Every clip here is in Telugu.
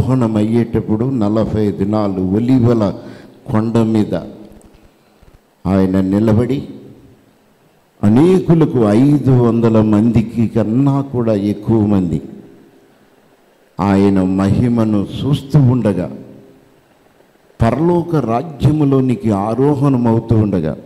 ఆరోహణం అయ్యేటప్పుడు నలభై దినాలు ఒలివల కొండ మీద ఆయన నిలబడి అనేకులకు ఐదు వందల మందికి కన్నా కూడా ఎక్కువ మంది ఆయన మహిమను చూస్తూ ఉండగా పరలోక రాజ్యములోనికి ఆరోహణమవుతూ ఉండగా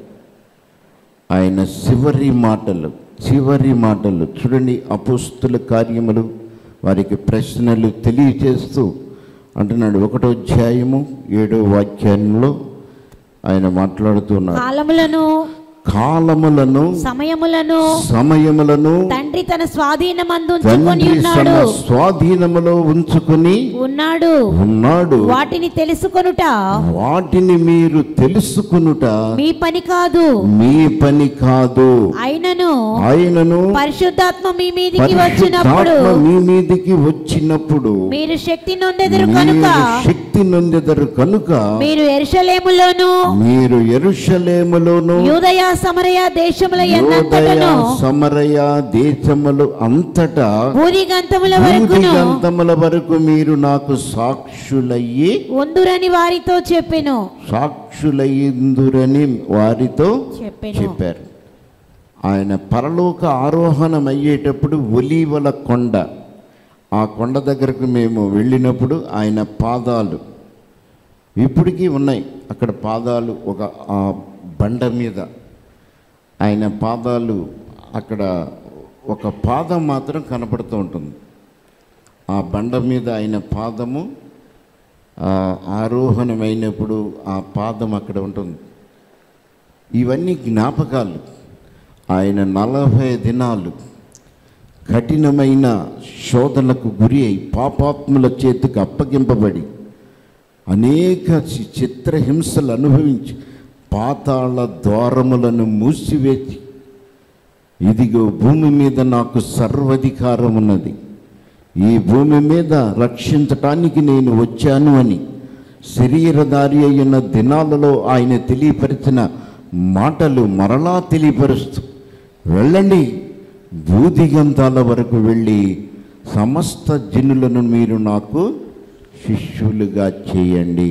ఆయన చివరి మాటలు చివరి మాటలు చూడండి అపుస్తుల కార్యములు వారికి ప్రశ్నలు తెలియచేస్తూ అంటున్నాడు ఒకటో అధ్యాయము ఏడో వాక్యంలో ఆయన మాట్లాడుతున్నాడు కాలములను కాలములను సమయములను సమయములను తండ్రి తన స్వాధీనమందుంచుకొని తండ్రి తన ఉన్నాడు స్వాధీనములో ఉంచుకుని ఉన్నాడు ఉన్నాడు వాటిని తెలుసుకొనుట వాటిని మీరు తెలుసుకునుట మీ పని కాదు మీ పని కాదు అయినను ఆయనను పరిశుద్ధాత్మ మీ మీదికి వచ్చినప్పుడు పరిశుద్ధాత్మ మీ మీదికి వచ్చినప్పుడు మీరు శక్తి నొందెదరు కనుక మీరు శక్తి నొందెదరు కనుక మీరు ఎరుషలేములోను మీరు ఎరుషలేములోను యూదయ సమరయ దేశముల యోదయ ఎన్నంతటను సమరయ దేశములు అంతటా భూదిగంతముల వరకును గంతముల వరకు మీరు నాకు సాక్షులయ్యి ఉందురని వారితో చెప్పెను సాక్షులయ్యిందురని వారితో చెప్పెను చెప్పారు ఆయన పరలోక ఆరోహణం అయ్యేటప్పుడు ఒలీవల కొండ ఆ కొండ దగ్గరకు మేము వెళ్ళినప్పుడు ఆయన పాదాలు ఇప్పటికీ ఉన్నాయి అక్కడ పాదాలు ఒక ఆ బండ మీద ఆయన పాదాలు అక్కడ ఒక పాదం మాత్రం కనపడుతూ ఉంటుంది ఆ బండ మీద ఆయన పాదము ఆ, ఆరోహణమైనప్పుడు ఆ పాదం అక్కడ ఉంటుంది ఇవన్నీ జ్ఞాపకాలు ఆయన నలభై దినాలు కఠినమైన శోధనకు గురి అయి పాపాత్ముల చేతికి అప్పగింపబడి అనేక చి- చిత్రహింసలు అనుభవించి పాతాళ ద్వారములను మూసివేసి ఇదిగో భూమి మీద నాకు సర్వధికారం ఉన్నది ఈ భూమి మీద రక్షించటానికి నేను వచ్చాను అని శరీరధారి అయిన దినాలలో ఆయన తెలియపరిచిన మాటలు మరలా తెలియపరుస్తూ వెళ్ళండి భూదిగంతాల వరకు వెళ్ళి సమస్త జనులను మీరు నాకు శిష్యులుగా చేయండి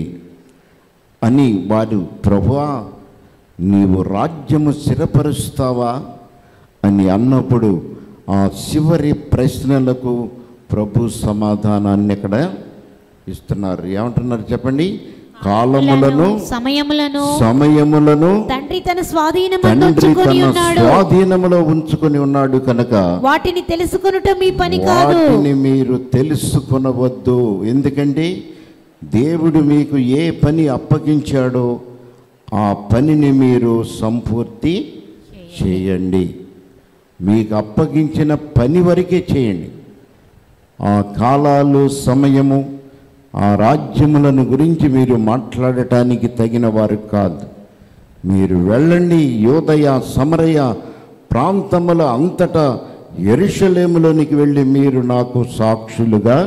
అని వారు ప్రభువా నీవు రాజ్యము స్థిరపరుస్తావా అని అన్నప్పుడు ఆ చివరి ప్రశ్నలకు ప్రభు సమాధానాన్ని ఇక్కడ ఇస్తున్నారు ఏమంటున్నారు చెప్పండి కాలములను సమయములను సమయములను తండ్రి తన తండ్రి స్వాధీనమందుంచుకొని తన ఉన్నాడు స్వాధీనములో ఉంచుకొని ఉన్నాడు కనుక వాటిని తెలుసుకొనుట మీ పని కాదు వాటిని మీరు తెలుసుకొనవద్దు ఎందుకంటే దేవుడు మీకు ఏ పని అప్పగించాడో ఆ పనిని మీరు సంపూర్తి చేయండి మీకు అప్పగించిన పని వరకే చేయండి ఆ కాలాలు సమయము ఆ రాజ్యములను గురించి మీరు మాట్లాడటానికి తగిన వారు కాదు మీరు వెళ్ళండి యోదయ సమరయ ప్రాంతముల అంతటా ఎరుషలేములోనికి వెళ్ళి మీరు నాకు సాక్షులుగా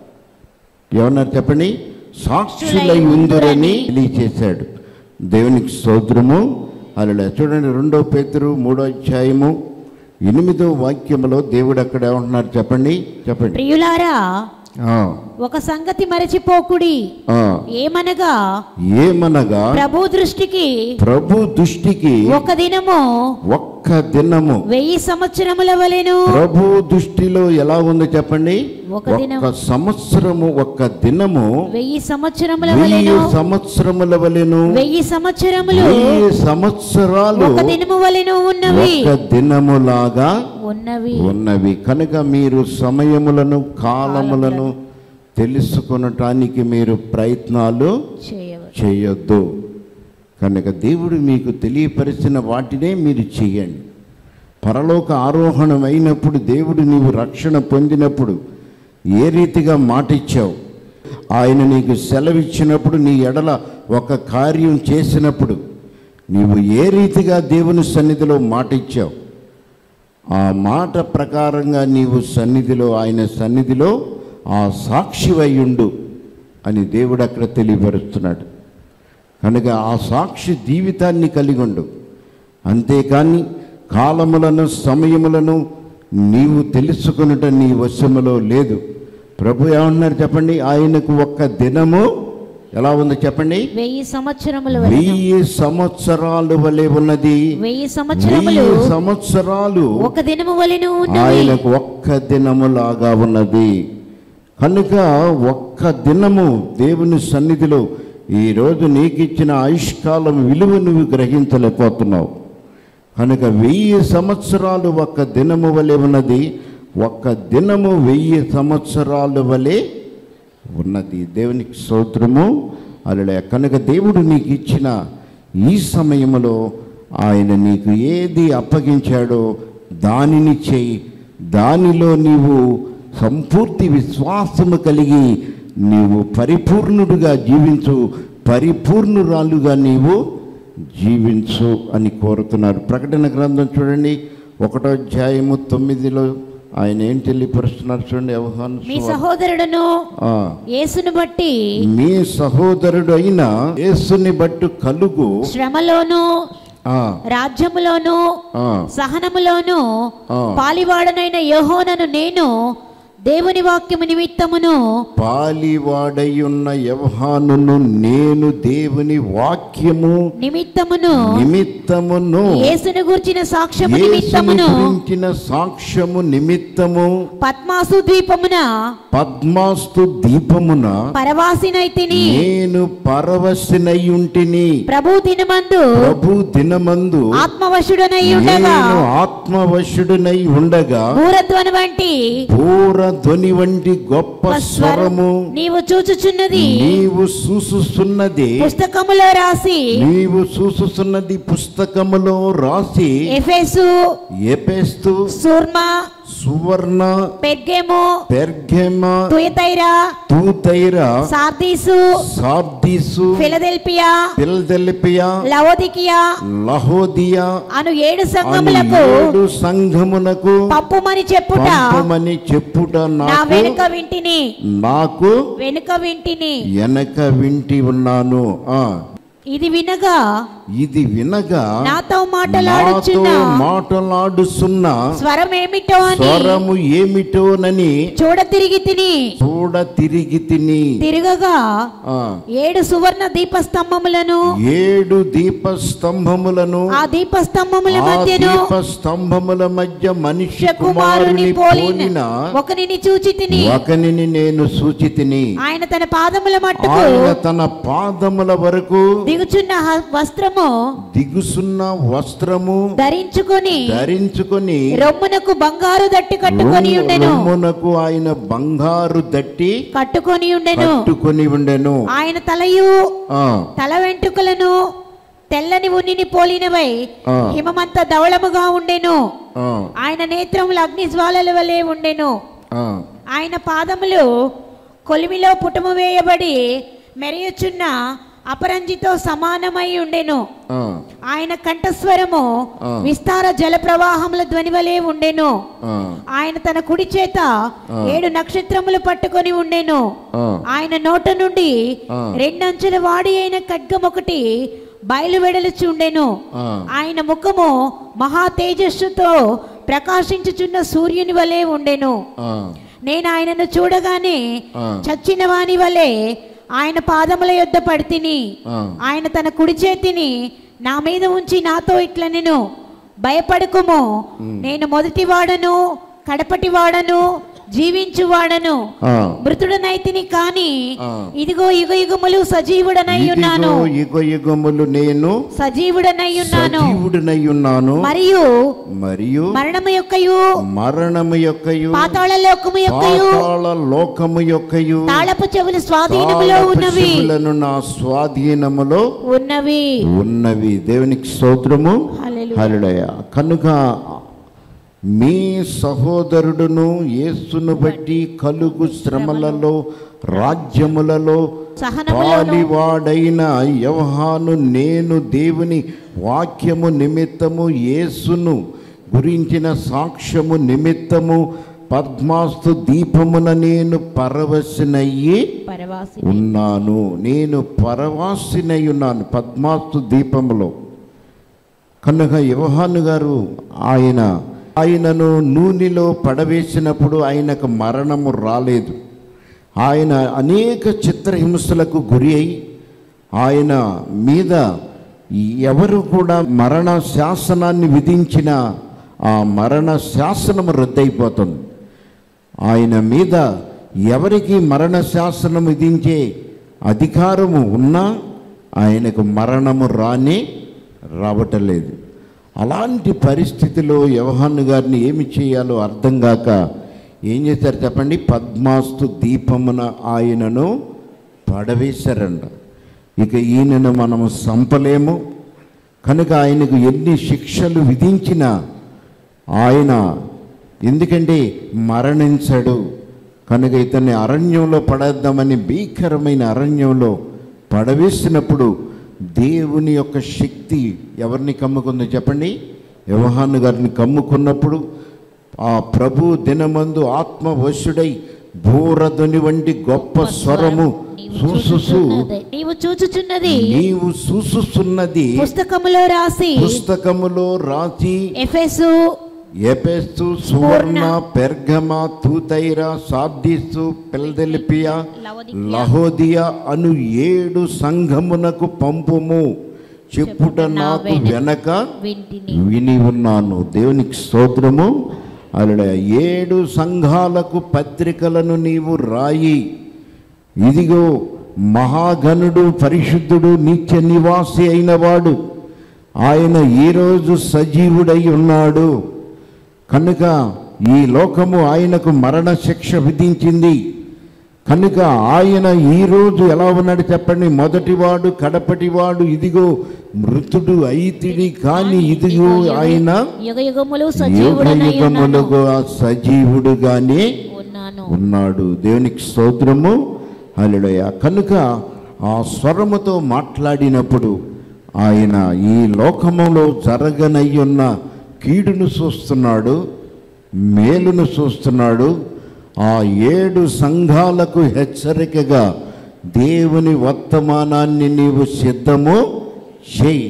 ఏమన్నారు చెప్పండి సాక్షులై ఉందరని తెలియచేశాడు దేవునికి స్తోత్రము అలా చూడండి రెండో పేతురు మూడో అధ్యాయము ఎనిమిదో వాక్యములో దేవుడు అక్కడ ఏమంటున్నారు చెప్పండి చెప్పండి ప్రియులారా ఆ, ఒక సంగతి మరచిపోకుడి ఆ, ఏమనగా ఏమనగా ప్రభు దృష్టికి ప్రభు దృష్టికి ఒక దినము ఒక్క దినము వెయ్యి సంవత్సరముల వలెను ప్రభు దృష్టిలో ఎలా ఉంది చెప్పండి ఒక దినం. ఒక్క సంవత్సరము ఒక్క దినము వెయ్యి సంవత్సరముల వెయ్యి వలెను సంవత్సరముల వలెను వెయ్యి సంవత్సరములు వెయ్యి సంవత్సరాలు ఒక దినము వలెను ఉన్నవి ఒక్క దినములాగా ఉన్నవి ఉన్నవి కనుక మీరు సమయములను కాలములను తెలుసుకొనటానికి మీరు ప్రయత్నాలు చేయవచ్చు చేయొద్దు కనుక దేవుడు మీకు తెలియపరిచిన వాటినే మీరు చేయండి పరలోక ఆరోహణం అయినప్పుడు దేవుడు నీవు రక్షణ పొందినప్పుడు ఏ రీతిగా మాట ఇచ్చావు ఆయన నీకు సెలవిచ్చినప్పుడు నీ ఎడల ఒక కార్యం చేసినప్పుడు నీవు ఏ రీతిగా దేవుని సన్నిధిలో మాట ఇచ్చావు ఆ మాట ప్రకారంగా నీవు సన్నిధిలో ఆయన సన్నిధిలో ఆ సాక్షివై ఉండు అని దేవుడు అక్కడ తెలియపరుస్తున్నాడు కనుక ఆ సాక్షి జీవితాన్ని కలిగి ఉండు అంతేకాని కాలములను సమయములను నీవు తెలుసుకొనుట నీ వశములో లేదు ప్రభు ఏమన్నారు చెప్పండి ఆయనకు ఒక్క దినము ఎలా ఉంది చెప్పండి వెయ్యి సంవత్సరముల వలె వెయ్యి సంవత్సరాలు వలె ఉన్నది వెయ్యి సంవత్సరములు వెయ్యి సంవత్సరాలు ఒక దినము వలెను ఉన్నవి ఆయనకు ఒక్క దినములాగా ఉన్నది కనుక ఒక్క దినము దేవుని సన్నిధిలో ఈరోజు నీకు ఇచ్చిన ఆయుష్కాలం విలువ నువ్వు గ్రహించలేకపోతున్నావు కనుక వెయ్యి సంవత్సరాలు ఒక్క దినము వలె ఉన్నది ఒక్క దినము వెయ్యి సంవత్సరాల వలె ఉన్నది దేవునికి స్తోత్రము అలా కనుక దేవుడు నీకు ఇచ్చిన ఈ సమయంలో ఆయన నీకు ఏది అప్పగించాడో దానిని చేయి దానిలో నీవు సంపూర్తి విశ్వాసము కలిగి నీవు పరిపూర్ణుడుగా జీవించు పరిపూర్ణురాలుగా నీవు జీవించు అని కోరుతున్నారు ప్రకటన గ్రంథం చూడండి ఒకటో అధ్యాయము తొమ్మిదిలో ఆయన ఏం తెలియపరుస్తున్నారు చూడండి అవగాహన మీ సహోదరుడును ఆ, యేసును బట్టి మీ సహోదరుడు అయిన యేసుని బట్టు కలుగు శ్రమలోను ఆ, రాజ్యములోను ఆ, సహనములోను ఆ. పాలివాడనైన యోహోనను నేను దేవుని వాక్యము నిమిత్తమును పాలివాడయున్న యవహానును నేను దేవుని వాక్యము నిమిత్తమును నిమిత్తమును యేసును గూర్చిన సాక్ష్యము యేసుని నిమిత్తమును గురించిన సాక్ష్యము నిమిత్తము పద్మాసు ద్వీపమున పద్మాస్తు దీపమున పరవాసినైతిని నేను పరవశనయ్యుంటిని ప్రభు దినమందు ప్రభు దినమందు ఆత్మవశుడనై ఉండగా నేను ఆత్మవశుడునై ఉండగా భూరధ్వని వంటి పూర ధ్వని వంటి గొప్ప స్వరము నీవు చూచుచున్నది నీవు చూసుస్తున్నది పుస్తకములో రాసి నీవు చూసుస్తున్నది పుస్తకములో రాసి ఎఫెసు ఎపేస్తూ సూర్మ సువర్ణ పెర్గెము పెర్గెమ తుయతైరా తూతైర సార్దీసు సాబ్దీసు ఫిలదెల్పియా ఫిల్దెల్పియా లవోదికియా లహోదియా అను ఏడు అని సంఘములకు ఏడు సంఘమునకు పప్పుమని చెప్పుట పంపమని చెప్పుట నా నాకు వెనుక వింటిని నాకు వెనుక వింటిని వెనక వింటి ఉన్నాను ఆ ఇది వినగా ఇది వినగా నాతో నాతో మాటలాడుచున్న మాటలాడుచున్న స్వరం ఏమిటో అని స్వరము ఏమిటోనని చూడ తిరిగి తిని చూడ తిరిగి తిని తిరగగా ఆ, ఏడు సువర్ణ దీపస్తంభములను ఏడు దీప స్తంభములను ఆ దీపస్తంభముల ఆ మధ్యను దీప స్తంభముల మధ్య మనిషి కుమారుని కుమారుని పోలిన పోలిన ఒకనిని చూచి తిని ఒకనిని నేను సూచితిని ఆయన తన పాదముల మట్టుకు ఆయన తన పాదముల వరకు దిగుచున్న హ- వస్త్రము దిగుసున్న వస్త్రము ధరించుకొని ధరించుకొని రొమ్మునకు బంగారు దట్టి కట్టుకొని ఉండెను రొమ్మునకు ఆయన బంగారు దట్టి కట్టుకొని ఉండెను కట్టుకొని ఉండెను ఆయన తలయు ఆ, తల వెంట్రుకలను తెల్లని ఉన్నిని పోలినవై ఆ. హిమమంత ధవళముగా ఉండెను ఆ, ఆయన నేత్రములు అగ్ని జ్వాలల వలె ఉండెను ఆ, ఆయన పాదములు కొలిమిలో పుటము వేయబడి మెరయుచున్న అపరంజితో సమానమై ఉండెను ఆ, ఆయన కంఠస్వరము ఆ. విస్తార జల ప్రవాహముల ధ్వనివలే ఉండెను ఆ, ఆయన తన కుడి చేత ఆ. ఏడు నక్షత్రములు పట్టుకొని ఉండెను ఆ, ఆయన నోట నుండి ఆ. రెండంచెల వాడి అయిన ఖడ్గం ఒకటి బయలు వెడలుచుండెను ఆ. ఆయన ముఖము మహా తేజస్సుతో ప్రకాశించుచున్న సూర్యుని వలె ఉండెను ఆ, నేను ఆయనను చూడగానే ఆ. చచ్చిన వాని వలె ఆయన పాదముల యొద్ద పడితిని ఆ. ఆయన తన కుడి చేతిని నా మీద ఉంచి నాతో ఇట్ల నేను భయపడకుము నేను మొదటి వాడను కడపటి వాడను జీవించువాడను ఆ. మృతుడనైతిని కాని ఆ. ఇదిగో యుగ యుగములు సజీవుడనై ఉన్నాను ఇదిగో యుగ యుగములు నేను సజీవుడనై ఉన్నాను సజీవుడనై ఉన్నాను మరియు మరియు మరణము యొక్కయు మరణము యొక్కయు పాతాళ లోకము యొక్కయు పాతాళ లోకము యొక్కయు తాళపు చెవులు స్వాధీనములో తాళపు ఉన్నవి చెవులను నా స్వాధీనములో ఉన్నవి ఉన్నవి దేవునికి స్తోత్రము హల్లెలూయా. హల్లెలూయా కనుక మీ సహోదరుడును యేసును బట్టి కలుగు శ్రమలలో రాజ్యములలో సహనములోను పాలివాడైన యవహాను నేను దేవుని వాక్యము నిమిత్తము యేసును గురించిన సాక్ష్యము నిమిత్తము పద్మాస్తు దీపమున నేను పరవశనయ్యి పరవాసి ఉన్నాను నేను పరవాసినై ఉన్నాను పద్మాస్తు దీపములో కనుక యోహాను గారు ఆయన ఆయనను నూనెలో పడవేసినప్పుడు ఆయనకు మరణము రాలేదు ఆయన అనేక చిత్రహింసలకు గురి అయి ఆయన మీద ఎవరు కూడా మరణ శాసనాన్ని విధించిన ఆ మరణ శాసనం రద్దయిపోతుంది ఆయన మీద ఎవరికి మరణ శాసనం విధించే అధికారము ఉన్నా ఆయనకు మరణము రానే రావటం లేదు అలాంటి పరిస్థితిలో యోహాను గారిని ఏమి చేయాలో అర్థం కాక ఏం చేశారు చెప్పండి పద్మాస్తు దీపమున ఆయనను పడవేశారంట ఇక ఈయనను మనము సంపలేము కనుక ఆయనకు ఎన్ని శిక్షలు విధించినా ఆయన ఎందుకంటే మరణించడు కనుక ఇతన్ని అరణ్యంలో పడేద్దామని భీకరమైన అరణ్యంలో పడవేసినప్పుడు దేవుని యొక్క శక్తి ఎవరిని కమ్ముకుందో చెప్పండి వ్యవహాను గారిని కమ్ముకున్నప్పుడు ఆ ప్రభు దినమందు ఆత్మవశుడై భూరధుని వంటి గొప్ప స్వరము నీవు చూసుసు చూచుచున్నది- నీవు చూచుచున్నది నీవు చూసుచున్నది పుస్తకములో రాసి పుస్తకములో రాసి ఎఫెసు ఎపెస్తు సువర్ణ పెర్గమ తూతైర సార్దీసు పిల్దెలిపియా లహోదియా అను ఏడు సంఘమునకు పంపుము చెప్పుట నాకు వెనక వింటిని విని ఉన్నాను దేవునికి స్తోత్రము అలా ఏడు సంఘాలకు పత్రికలను నీవు రాయి ఇదిగో మహాగణుడు పరిశుద్ధుడు నిత్య నివాసి అయినవాడు ఆయన ఈరోజు సజీవుడై ఉన్నాడు కనుక ఈ లోకము ఆయనకు మరణ శిక్ష విధించింది కనుక ఆయన ఈరోజు ఎలా ఉన్నాడు చెప్పండి మొదటివాడు కడపటివాడు ఇదిగో మృతుడు అయితిడి కానీ ఇదిగో ఆయన యుగ యుగములు యుగ సజీవుడనై ఉన్నాను. యుగములుగా సజీవుడుగానే ఉన్నాను ఉన్నాడు దేవునికి స్తోత్రము హల్లెలూయా కనుక ఆ స్వరముతో మాట్లాడినప్పుడు ఆయన ఈ లోకములో జరగనయ్యున్న కీడును చూస్తున్నాడు మేలును చూస్తున్నాడు ఆ ఏడు సంఘాలకు హెచ్చరికగా దేవుని వర్తమానాన్ని నీవు సిద్ధము చేయి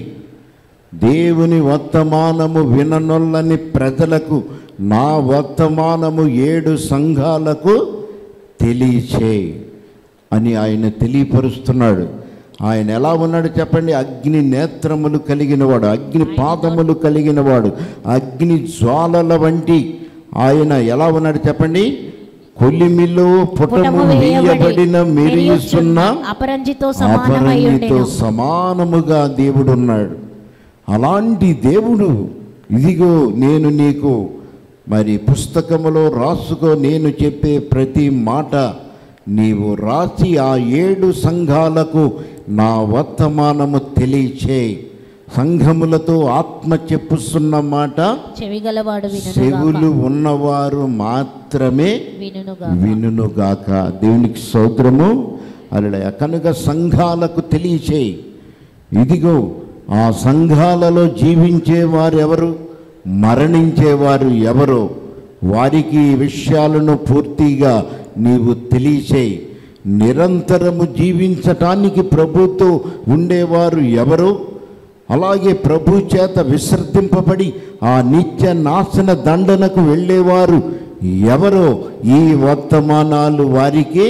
దేవుని వర్తమానము విననొల్లని ప్రజలకు నా వర్తమానము ఏడు సంఘాలకు తెలియచేయి అని ఆయన తెలియపరుస్తున్నాడు ఆయన ఎలా ఉన్నాడు చెప్పండి అగ్ని నేత్రములు కలిగినవాడు అగ్ని పాదములు కలిగినవాడు అగ్ని జ్వాలల వంటి ఆయన ఎలా ఉన్నాడు చెప్పండి కొలిమిలో పుటము పుటము వేయబడిన మెరియుచున్న అపరంజితో సమానమై అపరంజితో ఉండెను సమానముగా దేవుడున్నాడు అలాంటి దేవుడు ఇదిగో నేను నీకు మరి పుస్తకములో రాసుకో నేను చెప్పే ప్రతి మాట నీవు రాసి ఆ ఏడు సంఘాలకు నా వర్తమానము తెలియచేయి సంఘములతో ఆత్మ చెప్పుస్తున్న మాట చెవిగలవాడు చెవులు వినుగాక ఉన్నవారు మాత్రమే వినుగాక వినుగాక దేవునికి స్తోత్రము అలా కనుక సంఘాలకు తెలియచేయి ఇదిగో ఆ సంఘాలలో జీవించే వారు ఎవరు మరణించేవారు ఎవరో వారికి ఈ విషయాలను పూర్తిగా నీవు తెలియచేయి నిరంతరము జీవించటానికి ప్రభుతో ఉండేవారు ఎవరు అలాగే ప్రభు చేత విసర్జింపబడి ఆ నిత్య నాశన దండనకు వెళ్ళేవారు ఎవరో ఈ వర్తమానాలు వారికి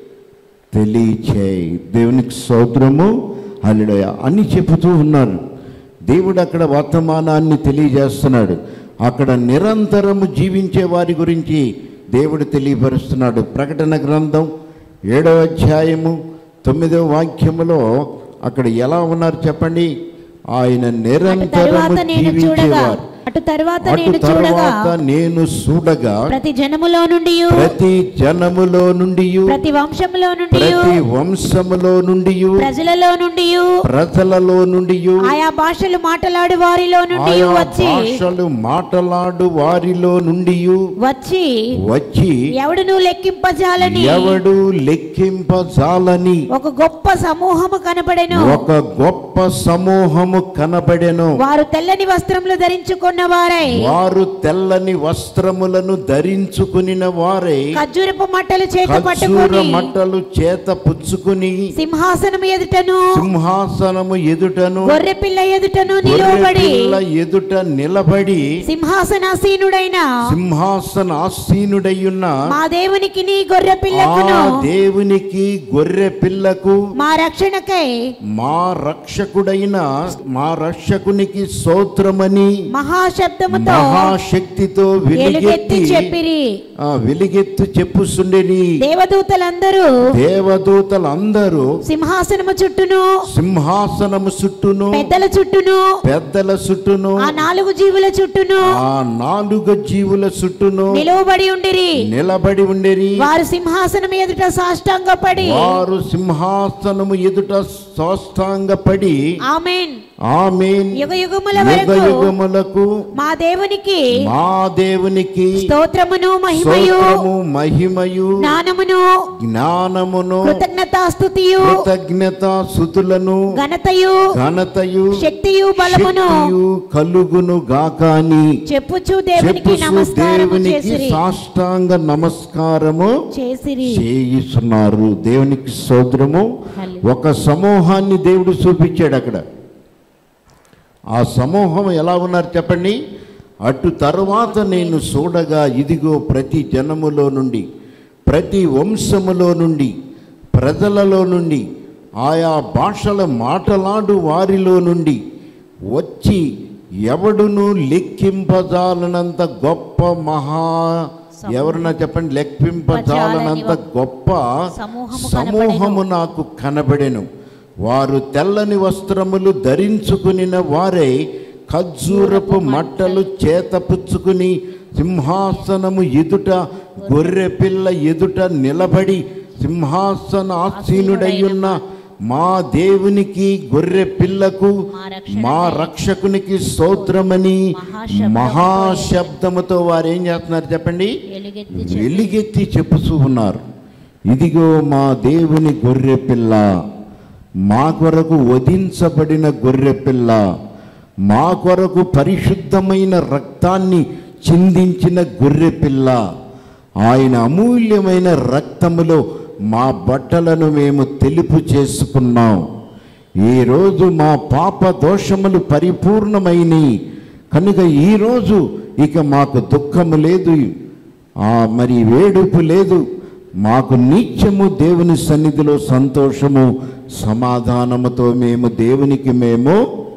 తెలియచేయి దేవునికి సౌద్రము అల్లుడయ అని చెబుతూ ఉన్నారు దేవుడు అక్కడ వర్తమానాన్ని తెలియజేస్తున్నాడు అక్కడ నిరంతరము జీవించే వారి గురించి దేవుడు తెలియపరుస్తున్నాడు ప్రకటన గ్రంథం ఏడవ అధ్యాయము తొమ్మిదవ వాక్యములో అక్కడ ఎలా ఉన్నారు చెప్పండి ఆయన అటు నిరంతరము తరువాత నేను చూడగా జీవించేవారు అటు తర్వాత అటు నేను చూడగా తర్వాత నేను చూడగా ప్రతి జనములో నుండి ప్రతి జనములో నుండి ప్రతి వంశములో నుండి ప్రతి వంశములో నుండి ప్రజలలో నుండి ప్రజలలో నుండి ఆయా భాషలు మాట్లాడు వారిలో నుండి ఆయా వచ్చి భాషలు మాటలాడు వారిలో నుండి వచ్చి వచ్చి ఎవడును లెక్కింపజాలని ఎవడు లెక్కింపజాలని ఒక గొప్ప సమూహము కనపడెను ఒక గొప్ప సమూహము కనబడెను వారు తెల్లని వస్త్రములు ధరించుకొని ధరించుకున్న వారై వారు తెల్లని వస్త్రములను ధరించుకునిన వారే ఖర్జూరపు మట్టలు చేత ఖర్జూర పట్టుకొని మట్టలు చేత పుచ్చుకుని సింహాసనం ఎదుటను సింహాసనము ఎదుటను గొర్రె పిల్ల ఎదుటను నిలువబడి గొర్రెపిల్ల ఎదుట నిలబడి సింహాసనాసీనుడైన సింహాసన ఆసీనుడయ్యున్న మా దేవునికి నీ గొర్రె ఆ పిల్లకును దేవునికి గొర్రె పిల్లకు మా రక్షణకై మా రక్షకుడైన మా రక్షకునికి స్తోత్రమని మహాశబ్దముతో మహాశక్తితో ఎలుగెత్తి వెలిగెత్తి చెప్పిరి ఆ వెలిగెత్తు చెప్పుసుండెని దేవదూతలందరూ దేవదూతలందరూ సింహాసనము చుట్టూను సింహాసనము చుట్టూను పెద్దల చుట్టూను పెద్దల చుట్టూను ఆ నాలుగు జీవుల చుట్టూను ఆ నాలుగు జీవుల చుట్టూను నిలువబడి ఉండిరి నిలబడి ఉండేరి వారు సింహాసనం ఎదుట సాష్టాంగపడి వారు సింహాసనము ఎదుట సాష్టాంగపడి ఆమెన్ ఆమేన్ యుగ యుగముల యుగ వరకు యుగములకు మా దేవునికి మా దేవునికి స్తోత్రమును మహిమయు స్తోత్రము మహిమయు జ్ఞానమును జ్ఞానమును కృతజ్ఞతాస్తుతియు కృతజ్ఞత సుతులను ఘనతయు ఘనతయు శక్తియు బలమును శక్తియు కలుగును గాకాని చెప్పుచు దేవునికి చెప్పుసు నమస్కారము దేవునికి చేసిరి సాష్టాంగ నమస్కారము చేసిరి చేయిస్తున్నారు దేవునికి సోదరము ఒక సమూహాన్ని దేవుడు చూపించాడు అక్కడ ఆ సమూహం ఎలా ఉన్నారు చెప్పండి అటు తరువాత నేను చూడగా ఇదిగో ప్రతి జనములో నుండి ప్రతి వంశములో నుండి ప్రజలలో నుండి ఆయా భాషల మాటలాడు వారిలో నుండి వచ్చి ఎవడును లెక్కింపజాలనంత గొప్ప మహా ఎవరన్నా చెప్పండి లెక్కింపజాలనంత గొప్ప సమూహము సమూహము నాకు కనబడెను వారు తెల్లని వస్త్రములు ధరించుకునిన వారే ఖర్జూరపు మట్టలు చేతపుచ్చుకుని సింహాసనము ఎదుట గొర్రె పిల్ల ఎదుట నిలబడి సింహాసన ఆసీనుడయ్యున్న మా దేవునికి గొర్రె పిల్లకు మా రక్షకునికి స్తోత్రమని మహాశబ్దముతో వారు ఏం చేస్తున్నారు చెప్పండి వెలిగెత్తి చెప్పుతూ ఉన్నారు ఇదిగో మా దేవుని గొర్రె పిల్ల మా కొరకు వధించబడిన గొర్రె పిల్ల మా కొరకు పరిశుద్ధమైన రక్తాన్ని చిందించిన గొర్రె పిల్ల ఆయన అమూల్యమైన రక్తములో మా బట్టలను మేము తెలుపు చేసుకున్నాం ఈరోజు మా పాప దోషములు పరిపూర్ణమైనవి కనుక ఈరోజు ఇక మాకు దుఃఖము లేదు ఆ మరి వేడుపు లేదు మాకు నిత్యము దేవుని సన్నిధిలో సంతోషము సమాధానముతో మేము దేవునికి మేము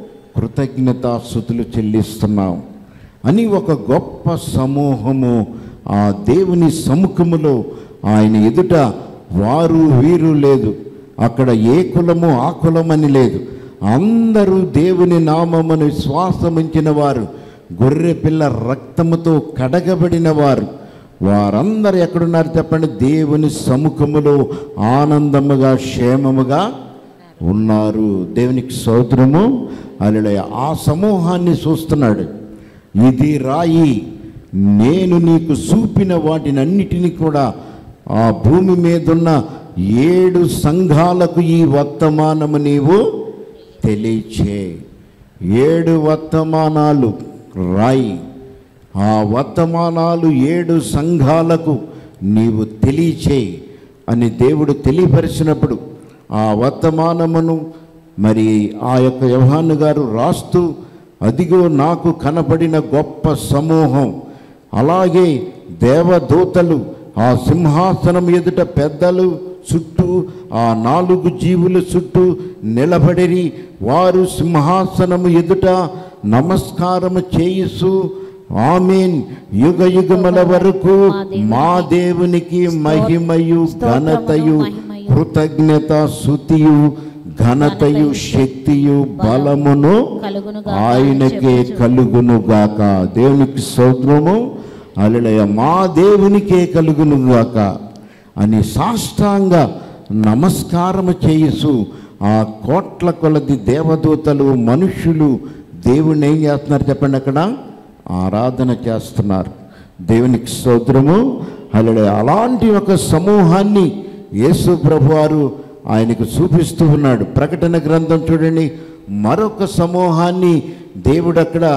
కృతజ్ఞతాస్థుతులు చెల్లిస్తున్నాం అని ఒక గొప్ప సమూహము ఆ దేవుని సముఖములో ఆయన ఎదుట వారు వీరు లేదు అక్కడ ఏ కులము ఆ కులమని లేదు అందరూ దేవుని నామమును విశ్వాసముంచిన వారు గొర్రె పిల్ల రక్తముతో కడగబడిన వారు వారందరూ ఎక్కడున్నారు చెప్పండి దేవుని సముఖములో ఆనందముగా క్షేమముగా ఉన్నారు దేవునికి సోదరము అలా ఆ సమూహాన్ని చూస్తున్నాడు ఇది రాయి నేను నీకు చూపిన వాటినన్నిటినీ కూడా ఆ భూమి మీదున్న ఏడు సంఘాలకు ఈ వర్తమానము నీవు తెలియచే ఏడు వర్తమానాలు రాయి ఆ వర్తమానాలు ఏడు సంఘాలకు నీవు తెలియచేయి అని దేవుడు తెలియపరిచినప్పుడు ఆ వర్తమానమును మరి ఆ యొక్క యోహాను గారు రాస్తూ అదిగో నాకు కనబడిన గొప్ప సమూహం అలాగే దేవదూతలు ఆ సింహాసనం ఎదుట పెద్దలు చుట్టూ ఆ నాలుగు జీవుల చుట్టూ నిలబడిరి వారు సింహాసనము ఎదుట నమస్కారము చేయిస్తూ ఆమెన్ యుగ యుగముల వరకు మా దేవునికి మహిమయు ఘనతయు కృతజ్ఞత శృతియు ఘనతయు శక్తియు బలమును ఆయనకే కలుగును గాక దేవునికి స్తోత్రము అలలయ మా దేవునికే కలుగును గాక అని సాష్టాంగ నమస్కారము చేయిసు ఆ కోట్ల కొలది దేవదూతలు మనుష్యులు దేవుణ్ణి ఏం చేస్తున్నారు చెప్పండి అక్కడ ఆరాధన చేస్తున్నారు దేవునికి స్తోత్రము అలలే అలాంటి ఒక సమూహాన్ని యేసు ప్రభువారు ఆయనకు చూపిస్తూ ఉన్నాడు ప్రకటన గ్రంథం చూడండి మరొక సమూహాన్ని దేవుడు అక్కడ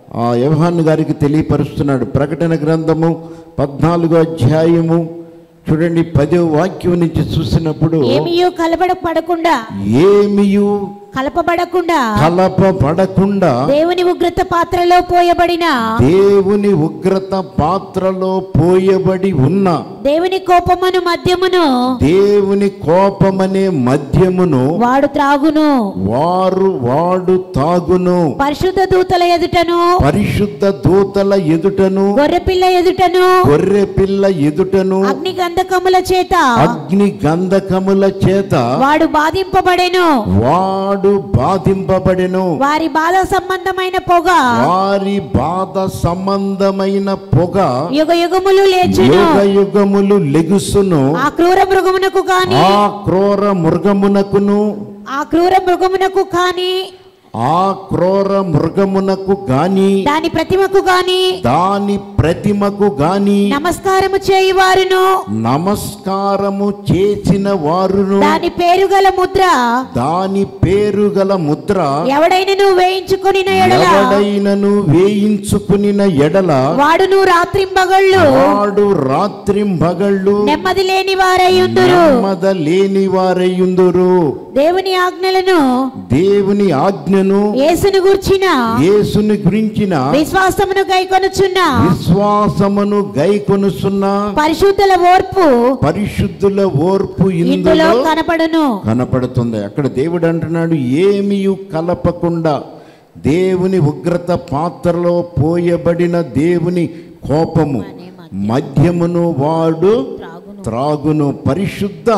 ఆ యోహాను గారికి తెలియపరుస్తున్నాడు ప్రకటన గ్రంథము పద్నాలుగో అధ్యాయము చూడండి పదో వాక్యం నుంచి చూసినప్పుడు ఏమియో కలబడ పడకుండా ఏమియు కలపబడకుండా కలపబడకుండా దేవుని ఉగ్రత పాత్రలో పోయబడిన దేవుని ఉగ్రత పాత్రలో పోయబడి ఉన్న దేవుని కోపమును మద్యమును దేవుని కోపమనే మద్యమును వాడు త్రాగును వారు వాడు తాగును పరిశుద్ధ దూతల ఎదుటను పరిశుద్ధ దూతల ఎదుటను గొర్రెపిల్ల ఎదుటను గొర్రె పిల్ల ఎదుటను అగ్ని గంధకముల చేత అగ్ని గంధకముల చేత వాడు బాధింపబడెను వాడు బాధింపబడెను వారి బాధ సంబంధమైన పొగ వారి బాధ సంబంధమైన పొగ యుగ యుగములు లేచును యుగ యుగములు లెగుసును ఆ క్రూర మృగమునకు కాని ఆ క్రూర మృగమునకును ఆ క్రూర మృగమునకు కాని ఆ క్రూర మృగమునకు గాని దాని ప్రతిమకు గాని దాని ప్రతిమకు గాని నమస్కారము చేయువారును నమస్కారము చేసిన వారును దాని పేరు గల ముద్ర దాని పేరు గల ముద్ర ఎవడైనను వేయించుకుని ఎడల ఎవడైనను వేయించుకునిన ఎడల వాడును రాత్రింబగళ్ళు వాడు రాత్రింబగళ్ళు నెమ్మది లేని వారయ్యుందురు నెమ్మద లేని వారయ్యుందురు దేవుని ఆజ్ఞలను దేవుని ఆజ్ఞను యేసును గూర్చిన యేసుని గురించిన విశ్వాసమును గైకొనుచున్న విశ్వాసమును గైకొనుసున్న పరిశుద్ధుల ఓర్పు పరిశుద్ధుల ఓర్పు ఇందులో ఇందులో కనపడును కనపడుతుంది అక్కడ దేవుడు అంటున్నాడు ఏమియు కలపకుండా దేవుని ఉగ్రత పాత్రలో పోయబడిన దేవుని కోపము మద్యమును వాడు త్రాగును పరిశుద్ధ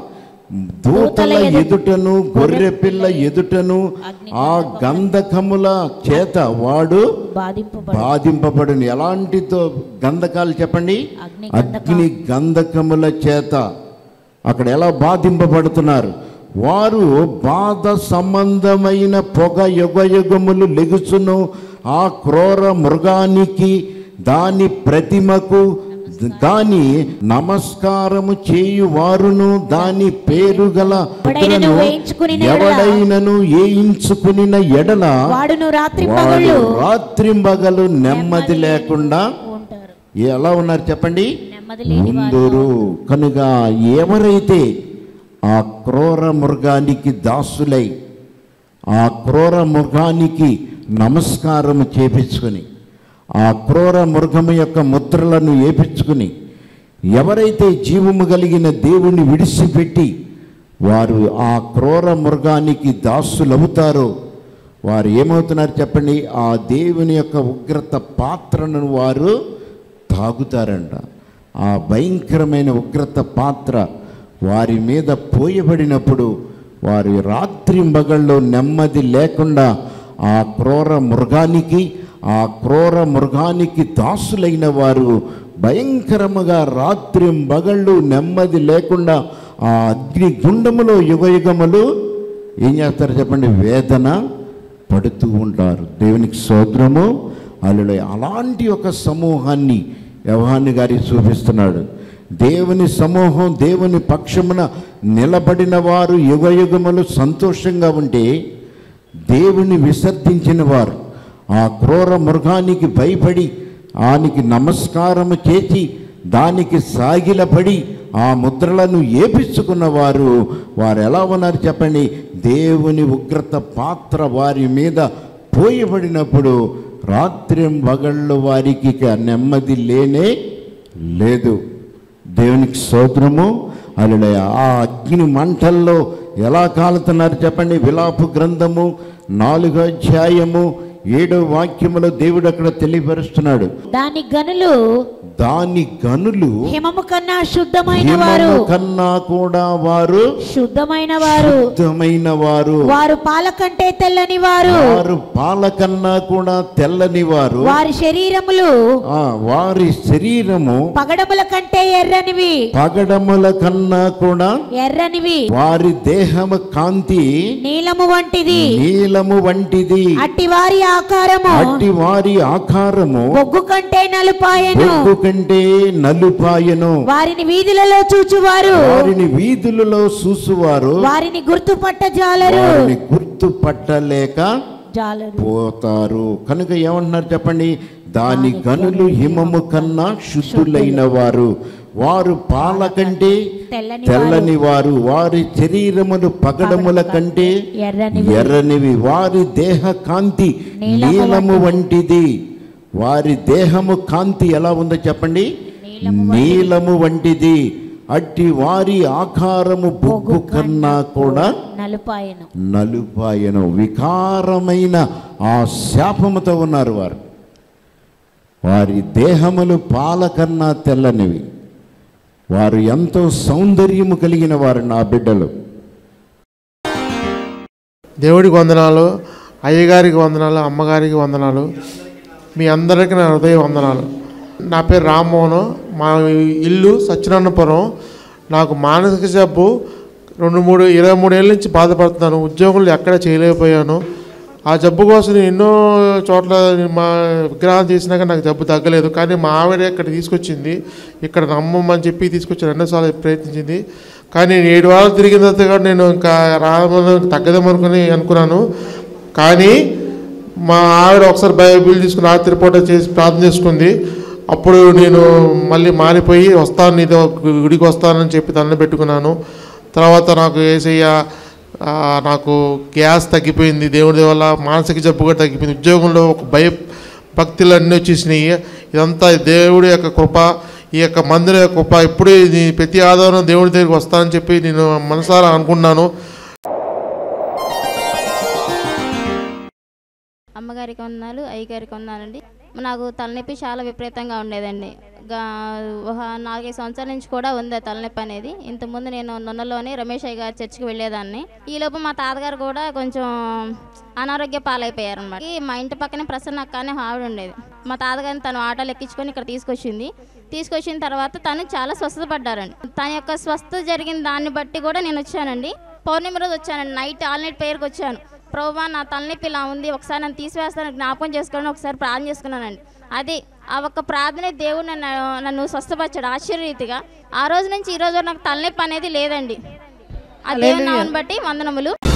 దూతల ఎదుటను గొర్రె పిల్ల ఎదుటను ఆ గంధకముల చేత వాడు బాధింపబడు బాధింపబడును ఎలాంటి తో- గంధకాలు చెప్పండి అగ్ని గంధకముల చేత అక్కడ ఎలా బాధింపబడుతున్నారు వారు బాధ సంబంధమైన పొగ యుగ యుగములు లెగుచును ఆ క్రూర మృగానికి దాని ప్రతిమకు దాని నమస్కారము చేయు వారును దాని పేరు గల ఎవడైనను ముద్రను వేయించుకునిన ఎడల ఎవడైనను ఏయించుకునిన ఎడల వాడును రాత్రి వాడు పగళ్ళు రాత్రింబగలు నెమ్మది లేకుండా ఉంటారు ఎలా ఉన్నారు చెప్పండి నెమ్మది లేని ముందురు కనుక ఎవరైతే ఆ క్రూర మృగానికి దాసులై ఆ క్రూర మృగానికి నమస్కారం చేపించుకొని ఆ క్రూర మృగము యొక్క ముద్రలను ఏపించుకుని ఎవరైతే జీవము కలిగిన దేవుని విడిచిపెట్టి వారు ఆ క్రూర మృగానికి దాసులవుతారో వారు ఏమవుతున్నారు చెప్పండి ఆ దేవుని యొక్క ఉగ్రత పాత్రను వారు తాగుతారంట ఆ భయంకరమైన ఉగ్రత పాత్ర వారి మీద పోయబడినప్పుడు వారి రాత్రి మగళ్ళు నెమ్మది లేకుండా ఆ క్రూర మృగానికి ఆ క్రూర మృగానికి దాసులైన వారు భయంకరముగా రాత్రి మగళ్ళు నెమ్మది లేకుండా ఆ అగ్ని గుండములో యుగయుగములు ఏం చేస్తారు చెప్పండి వేదన పడుతూ ఉంటారు దేవునికి సోద్రము అల్లుడు అలాంటి ఒక సమూహాన్ని యవహాన్ని గారి చూపిస్తున్నాడు దేవుని సమూహం దేవుని పక్షమున నిలబడిన వారు యుగయుగములు సంతోషంగా ఉంటే దేవుని విసర్జించిన వారు ఆ క్రూర మృగానికి భయపడి ఆనికి నమస్కారము చేసి దానికి సాగిలపడి ఆ ముద్రలను ఏపించుకున్న వారు వారు ఎలా ఉన్నారు చెప్పండి దేవుని ఉగ్రత పాత్ర వారి మీద పోయబడినప్పుడు రాత్రి మగళ్ళు వారికి ఇక నెమ్మది లేనే లేదు దేవునికి స్తోత్రము అలా ఆ అగ్ని మంటల్లో ఎలా కాలుతున్నారు చెప్పండి విలాపు గ్రంథము నాలుగో అధ్యాయము ఏడో వాక్యములో దేవుడు అక్కడ తెలియపరుస్తున్నాడు దాని గనులు దాని గనులు హిమము కన్నా శుద్ధమైన వారు హిమము కన్నా కూడా వారు శుద్ధమైన వారు శుద్ధమైన వారు వారు పాల కంటే తెల్లని వారు వారు పాల కన్నా కూడా తెల్లని వారు వారి శరీరములు ఆ వారి శరీరము పగడముల కంటే ఎర్రనివి పగడముల కన్నా కూడా ఎర్రనివి వారి దేహము కాంతి నీలము వంటిది నీలము వంటిది అట్టి వారి ఆకారము అట్టి వారి ఆకారము బొగ్గు కంటే నలుపాయను బొగ్గు కంటే నలుపాయను వారిని వీధులలో చూచువారు వారిని వీధులలో చూసువారు వారిని గుర్తుపట్ట జాలరు వారిని గుర్తుపట్టలేక జాలరు పోతారు కనుక ఏమంటున్నారు చెప్పండి దాని గనులు హిమము కన్నా శుద్ధులైన వారు వారు పాల కంటే తెల్లని తెల్లని వారు వారి శరీరములు పగడముల కంటే ఎర్రనివి ఎర్రనివి వారి దేహ కాంతి నీలము నీలము వంటిది వారి దేహము కాంతి ఎలా ఉందో చెప్పండి నీలము వంటిది అట్టి వారి ఆకారము బొగ్గు కన్నా కూడా నలుపాయను నలుపాయను వికారమైన ఆ శాపముతో ఉన్నారు వారు వారి దేహములు పాల కన్నా తెల్లనివి వారు ఎంతో సౌందర్యము కలిగిన వారు నా బిడ్డలు దేవుడికి వందనాలు అయ్యగారికి వందనాలు అమ్మగారికి వందనాలు మీ అందరికీ నా హృదయ వందనాలు నా పేరు రామ్మోహన్ మా ఇల్లు సత్యనారాయణపురం నాకు మానసిక జబ్బు రెండు మూడు ఇరవై మూడేళ్ళ నుంచి బాధపడుతున్నాను ఉద్యోగులు ఎక్కడ చేయలేకపోయాను ఆ జబ్బు కోసం నేను ఎన్నో చోట్ల మా విగ్రహాలు చేసినాక నాకు జబ్బు తగ్గలేదు కానీ మా ఆవిడ ఇక్కడ తీసుకొచ్చింది ఇక్కడ నమ్మమని చెప్పి తీసుకొచ్చి రెండోసార్లు ప్రయత్నించింది కానీ నేను ఏడు వారాలు తిరిగిన తర్వాత కూడా నేను ఇంకా రామని తగ్గదేమనుకుని అనుకున్నాను కానీ మా ఆవిడ ఒకసారి బైబిల్ తీసుకుని రాత్రి పూట చేసి ప్రార్థన చేసుకుంది అప్పుడు నేను మళ్ళీ మారిపోయి వస్తాను నీతో గుడికి వస్తానని చెప్పి దండం పెట్టుకున్నాను తర్వాత నాకు ఏసయ్య ఆ, నాకు గ్యాస్ తగ్గిపోయింది దేవుడి వల్ల మానసిక జబ్బు కూడా తగ్గిపోయింది ఉద్యోగంలో ఒక భయ భక్తులు అన్నీ వచ్చేసినాయి ఇదంతా దేవుడి యొక్క కృప ఈ యొక్క మందిర యొక్క కృప ఇప్పుడు ఇది ప్రతి ఆధారం దేవుడి దగ్గరికి వస్తానని చెప్పి నేను మనసారా అనుకున్నాను అమ్మగారికి వందనాలు అయ్యగారికి వందనాలండి నాకు తలనొప్పి చాలా విపరీతంగా ఉండేదండి గా ఒక నాలుగైదు సంవత్సరాల నుంచి కూడా ఉంది ఆ తలనొప్పి అనేది ఇంతకుముందు నేను నున్నలోని రమేష్ అయ్య గారి చర్చికి వెళ్ళేదాన్ని ఈలోపు మా తాతగారు కూడా కొంచెం అనారోగ్య పాలైపోయారు అనమాట మా ఇంటి పక్కనే ప్రసన్న అక్క అనే ఆవిడ ఉండేది మా తాతగారిని తను ఆటోలు ఎక్కించుకొని ఇక్కడ తీసుకొచ్చింది తీసుకొచ్చిన తర్వాత తను చాలా స్వస్థత పడ్డారండి తన యొక్క స్వస్థత జరిగిన దాన్ని బట్టి కూడా నేను వచ్చానండి పౌర్ణమి రోజు వచ్చానండి నైట్ ఆల్ నైట్ ప్రేయర్కి వచ్చాను ప్రభా నా తలనొప్పి ఇలా ఉంది ఒకసారి నన్ను తీసివేస్తాను జ్ఞాపకం చేసుకోవడం ఒకసారి ప్రార్థన చేసుకున్నానండి అది ఆ ఒక్క ప్రార్థనే దేవుడు నన్ను నన్ను స్వస్థపరిచాడు ఆశ్చర్యరీతిగా ఆ రోజు నుంచి ఈ రోజు వరకు నాకు తలనొప్పి అనేది లేదండి ఆ దేవుని నామని బట్టి వందనములు